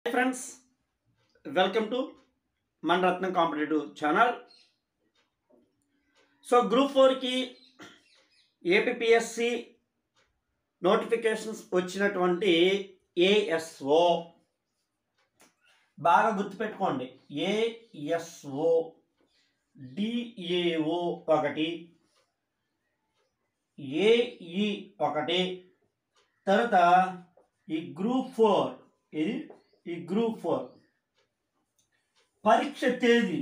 Friends welcome to మన Ratnam competitive channel so group ఫోర్కి APSC notifications వచ్చినటువంటి ఏఎస్ఓ బాగా గుర్తుపెట్టుకోండి ఏఎస్ఓ డిఏఓ ఒకటి ఏఈ ఒకటి తర్వాత ఈ గ్రూప్ ఫోర్ ఇది ఈ గ్రూప్ ఫోర్ పరీక్ష తేదీ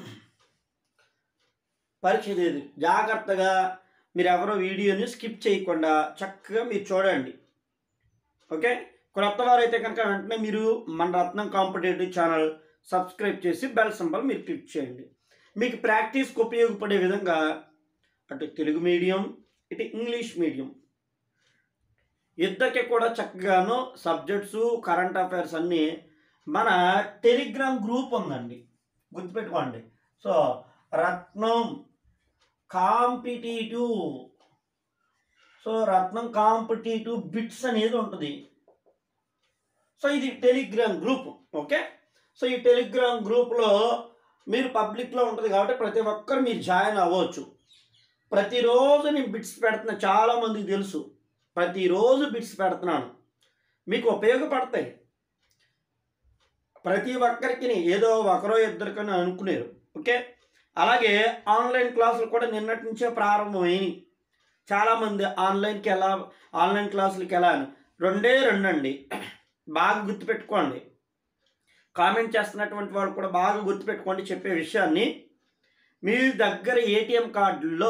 పరీక్ష తేదీ జాగ్రత్తగా మీరు ఎవరో వీడియోని స్కిప్ చేయకుండా చక్కగా మీరు చూడండి ఓకే కొత్త వారైతే కనుక వెంటనే మీరు మన రత్నం కాంపిటేటివ్ ఛానల్ సబ్స్క్రైబ్ చేసి బెల్ సింబల్ మీరు క్లిక్ చేయండి మీకు ప్రాక్టీస్కి ఉపయోగపడే విధంగా అటు తెలుగు మీడియం ఇటు ఇంగ్లీష్ మీడియం ఇద్దరికి కూడా చక్కగాను సబ్జెక్ట్స్ కరెంట్ అఫైర్స్ అన్నీ మన టెలిగ్రామ్ గ్రూప్ ఉందండి గుర్తుపెట్టుకోండి so Ratnam competitive so Ratnam competitive bits అనేది ఉంటుంది సో ఇది టెలిగ్రామ్ గ్రూప్ ఓకే సో ఈ టెలిగ్రామ్ గ్రూప్లో మీరు పబ్లిక్లో ఉంటుంది కాబట్టి ప్రతి ఒక్కరు మీరు జాయిన్ అవ్వచ్చు ప్రతిరోజు నేను బిట్స్ పెడుతున్నా చాలామందికి తెలుసు ప్రతిరోజు బిట్స్ పెడుతున్నాను మీకు ఉపయోగపడతాయి ప్రతి ఒక్కరికి ఏదో ఒకరో ఇద్దరికని అనుకునేరు ఓకే అలాగే ఆన్లైన్ క్లాసులు కూడా నిన్నటి నుంచే ప్రారంభమైనవి చాలామంది ఆన్లైన్కి ఎలా ఆన్లైన్ క్లాసులకి ఎలా అని రెండే రెండు అండి బాగా గుర్తుపెట్టుకోండి కామెంట్ చేస్తున్నటువంటి వాళ్ళు కూడా బాగా గుర్తుపెట్టుకోండి చెప్పే విషయాన్ని మీ దగ్గర ఏటీఎం కార్డుల్లో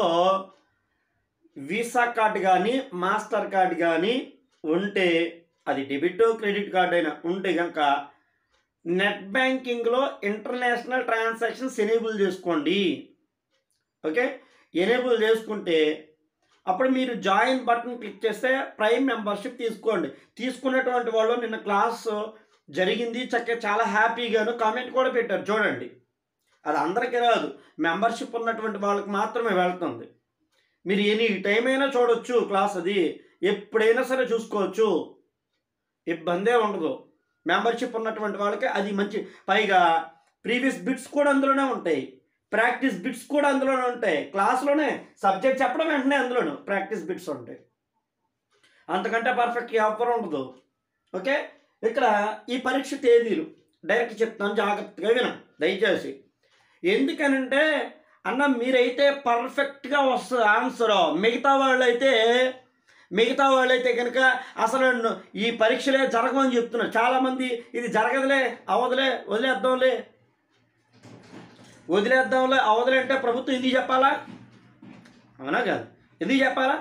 వీసా కార్డు కానీ మాస్టర్ కార్డు కానీ ఉంటే అది డెబిట్ క్రెడిట్ కార్డు అయినా ఉంటే కనుక నెట్ బ్యాంకింగ్లో ఇంటర్నేషనల్ ట్రాన్సాక్షన్స్ ఎనేబుల్ చేసుకోండి ఓకే ఎనేబుల్ చేసుకుంటే అప్పుడు మీరు జాయిన్ బటన్ క్లిక్ చేస్తే ప్రైమ్ మెంబర్షిప్ తీసుకోండి తీసుకున్నటువంటి వాళ్ళు నిన్న క్లాస్ జరిగింది చక్కగా చాలా హ్యాపీగాను కామెంట్ కూడా పెట్టారు చూడండి అది అందరికీ రాదు మెంబర్షిప్ ఉన్నటువంటి వాళ్ళకి మాత్రమే వెళ్తుంది మీరు ఎనీ టైం అయినా చూడొచ్చు క్లాస్ అది ఎప్పుడైనా సరే చూసుకోవచ్చు ఇబ్బందే ఉండదు మెంబర్షిప్ ఉన్నటువంటి వాళ్ళకి అది మంచి పైగా ప్రీవియస్ బిట్స్ కూడా అందులోనే ఉంటాయి ప్రాక్టీస్ బిట్స్ కూడా అందులోనే ఉంటాయి క్లాస్లోనే సబ్జెక్ట్ చెప్పడం వెంటనే అందులోను ప్రాక్టీస్ బిట్స్ ఉంటాయి అంతకంటే పర్ఫెక్ట్ ఎవరు ఉండదు ఓకే ఇక్కడ ఈ పరీక్ష తేదీలు డైరెక్ట్ చెప్తాను జాగ్రత్తగా వినం దయచేసి ఎందుకనంటే అన్న మీరైతే పర్ఫెక్ట్గా వస్తుంది ఆన్సర్ మిగతా వాళ్ళైతే మిగతా వాళ్ళైతే కనుక అసలు ను- ఈ పరీక్షలే జరగమని చెప్తున్నారు చాలామంది ఇది జరగదులే అవదులే వదిలేద్దాంలే వదిలేద్దాంలే అవదులే అంటే ప్రభుత్వం ఎందుకు చెప్పాలా అవునా కాదు ఎందుకు చెప్పాలా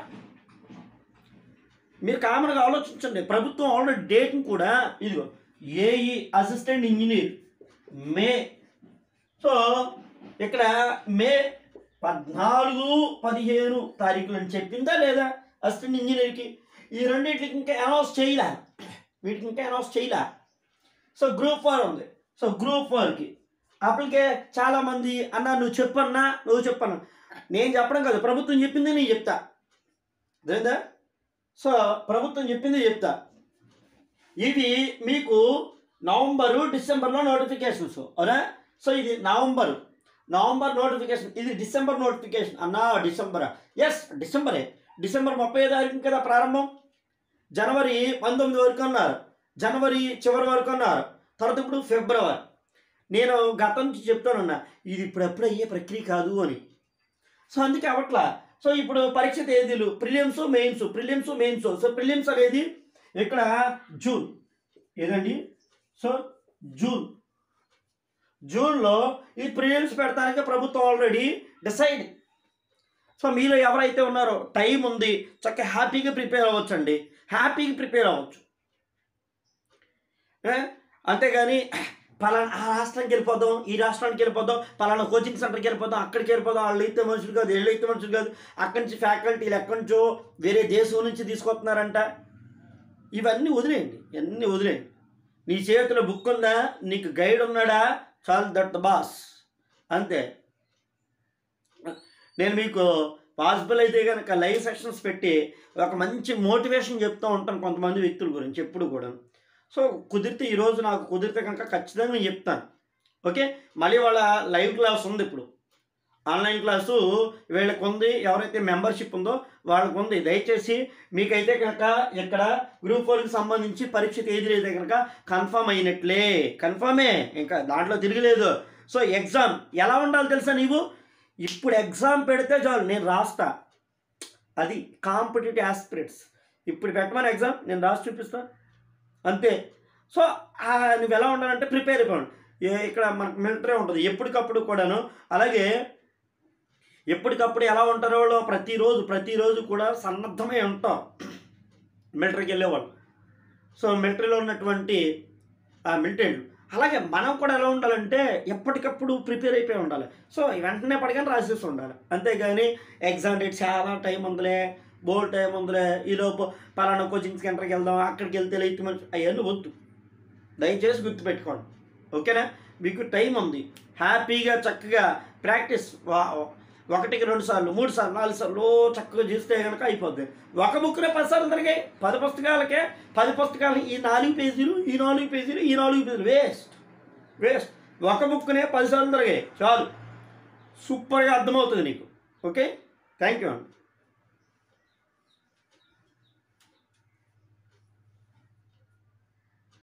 మీరు కామన్గా ఆలోచించండి ప్రభుత్వం ఆల్రెడీ డేట్ని కూడా ఇదిగో AE assistant engineer May so ఇక్కడ మే పద్నాలుగు పదిహేను తారీఖులు అని చెప్పిందా లేదా అసిస్టెంట్ ఇంజనీర్కి ఈ రెండింటికి ఇంకా అనౌన్స్ చేయలే వీటికి ఇంకా అనౌన్స్ చేయలే సో గ్రూప్ ఫోర్ ఉంది సో గ్రూప్ ఫోర్కి అప్పటికే చాలామంది అన్న నువ్వు చెప్పన్నా నువ్వు చెప్పన్నా నేను చెప్పడం కాదు ప్రభుత్వం చెప్పింది నేను చెప్తా అదేందా సో ప్రభుత్వం చెప్పింది చెప్తా ఇది మీకు నవంబరు డిసెంబర్లో నోటిఫికేషన్స్ అవునా సో ఇది నవంబర్ నవంబర్ నోటిఫికేషన్ ఇది డిసెంబర్ నోటిఫికేషన్ అన్నా డిసెంబరా ఎస్ డిసెంబరే డిసెంబర్ ముప్పై తారీఖు కదా ప్రారంభం జనవరి పంతొమ్మిది వరకు అన్నారు జనవరి చివరి వరకు అన్నారు తర్వాత ఇప్పుడు ఫిబ్రవరి నేను గతం నుంచి చెప్తానన్నా ఇది ఇప్పుడెప్పుడు అయ్యే ప్రక్రియ కాదు అని సో అందుకే అవట్లా సో ఇప్పుడు పరీక్ష తేదీలు prelims mains prelims mains so prelims అనేది ఇక్కడ జూన్ ఏదండి సో జూన్ జూన్లో ఈ ప్రిలియమ్స్ పెడతానికి ప్రభుత్వం ఆల్రెడీ డిసైడ్ సో మీలో ఎవరైతే ఉన్నారో టైం ఉంది చక్కగా హ్యాపీగా ప్రిపేర్ అవ్వచ్చండి హ్యాపీగా ప్రిపేర్ అవ్వచ్చు ఏ? అంతేగాని పలానా ఆ రాష్ట్రానికి వెళ్ళిపోదాం ఈ రాష్ట్రానికి వెళ్ళిపోదాం పలానా కోచింగ్ సెంటర్కి వెళ్ళిపోదాం అక్కడికి వెళ్ళిపోదాం వాళ్ళు అయితే మనుషులు కాదు వీళ్ళు అయితే మనుషులు కాదు అక్కడి నుంచి ఫ్యాకల్టీలు ఎక్కడి నుంచో వేరే దేశం నుంచి తీసుకొస్తున్నారంట ఇవన్నీ వదిలేయండి ఇవన్నీ వదిలేయండి నీ చేతిలో బుక్ ఉందా నీకు గైడ్ ఉన్నాడా చాలు దట్ ద బాస్ అంతే నేను మీకు పాసిబుల్ అయితే కనుక లైవ్ సెషన్స్ పెట్టి ఒక మంచి మోటివేషన్ చెప్తూ ఉంటాను కొంతమంది వ్యక్తుల గురించి ఎప్పుడు కూడా సో కుదిరితే ఈరోజు నాకు కుదిరితే కనుక ఖచ్చితంగా నేను చెప్తాను ఓకే మళ్ళీ వాళ్ళ లైవ్ క్లాస్ ఉంది ఇప్పుడు ఆన్లైన్ క్లాసు వీళ్ళకి ఉంది ఎవరైతే మెంబర్షిప్ ఉందో వాళ్ళకు ఉంది దయచేసి మీకైతే కనుక ఇక్కడ గ్రూప్ ఫోర్కి సంబంధించి పరీక్ష తేదీ అయితే కనుక కన్ఫర్మ్ అయినట్లే కన్ఫర్మే ఇంకా దాంట్లో తిరగలేదు సో ఎగ్జామ్ ఎలా ఉండాలి తెలుసా నీవు ఇప్పుడు ఎగ్జామ్ పెడితే చాలు నేను రాస్తా అది కాంపిటేటివ్ ఆస్పిరెంట్స్ ఇప్పుడు పెట్టమని ఎగ్జామ్ నేను రాసి చూపిస్తా అంతే సో ఆ, నువ్వు ఎలా ఉండాలంటే ప్రిపేర్ అయిపోండి ఏ- ఇక్కడ మనకు మిలిటరీ ఉంటుంది ఎప్పటికప్పుడు కూడాను అలాగే ఎప్పటికప్పుడు ఎలా ఉంటారో వాళ్ళు ప్రతిరోజు ప్రతిరోజు కూడా సన్నద్ధమై ఉంటాం మిలిటరీకి వెళ్ళేవాళ్ళు సో మిలిటరీలో ఉన్నటువంటి ఆ మిలిటరీ అలాగే మనం కూడా ఎలా ఉండాలంటే ఎప్పటికప్పుడు ప్రిపేర్ అయిపోయి ఉండాలి సో వెంటనే పడగానే రాసేసి ఉండాలి అంతేగాని ఎగ్జామ్ డేట్ చాలా టైం ఉందిలే బోల్ టైం ఉందిలే ఈలోపు పలానా కోచింగ్ సెంటర్కి వెళ్దాం అక్కడికి వెళ్తే లేట్ మంచి అవన్నీ వద్దు దయచేసి గుర్తుపెట్టుకోండి ఓకేనా మీకు టైం ఉంది హ్యాపీగా చక్కగా ప్రాక్టీస్ ఒకటికి రెండు సార్లు మూడు సార్లు నాలుగు సార్లు ఓ చక్కగా చేస్తే కనుక అయిపోద్ది ఒక బుక్నే పది సార్లు తిరిగాయి పది పుస్తకాలకే పది పుస్తకాలు ఈ నాలుగు పేజీలు ఈ నాలుగు పేజీలు ఈ నాలుగు పేజీలు వేస్ట్ వేస్ట్ ఒక బుక్నే పది సార్లు తిరిగాయి చాలు సూపర్గా అర్థమవుతుంది నీకు ఓకే థ్యాంక్ యూ అండి